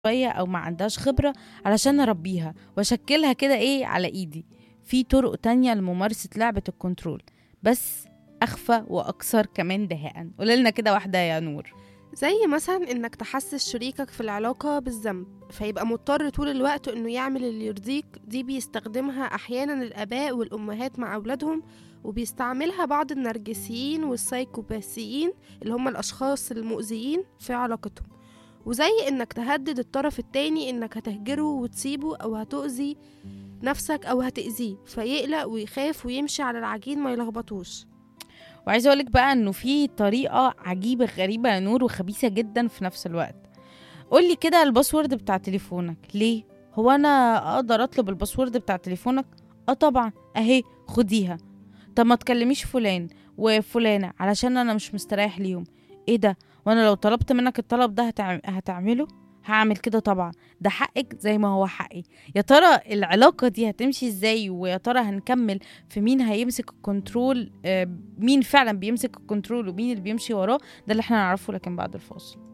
شوية أو ما عندهاش خبرة علشان أربيها وأشكلها كده إيه على إيدي في طرق تانية لممارسة لعبة الكنترول بس أخفى وأكثر كمان دهاء قولنا كده واحدة يا نور زي مثلا انك تحسس شريكك في العلاقة بالذنب فيبقى مضطر طول الوقت انه يعمل اللي يرضيك دي بيستخدمها احيانا الاباء والامهات مع اولادهم وبيستعملها بعض النرجسيين والسايكوباسيين اللي هم الاشخاص المؤذيين في علاقتهم وزي انك تهدد الطرف التاني انك هتهجره وتسيبه او هتؤذي نفسك او هتأذيه فيقلق ويخاف ويمشي على العجين ما يلخبطوش وعايزة أقولك بقى إنه في طريقة عجيبة غريبة يا نور وخبيثة جدا في نفس الوقت قولي كده الباسورد بتاع تليفونك ليه هو أنا أقدر أطلب الباسورد بتاع تليفونك اه طبعا اهي خديها طب ما تكلميش فلان وفلانة علشان أنا مش مستريح ليهم ايه ده وانا لو طلبت منك الطلب ده هتعم... هتعمله هعمل كده طبعا ده حقك زي ما هو حقي يا ترى العلاقة دي هتمشي ازاي ويا ترى هنكمل في مين هيمسك الكنترول آه، مين فعلا بيمسك الكنترول ومين اللي بيمشي وراه ده اللي احنا نعرفه لكن بعد الفاصل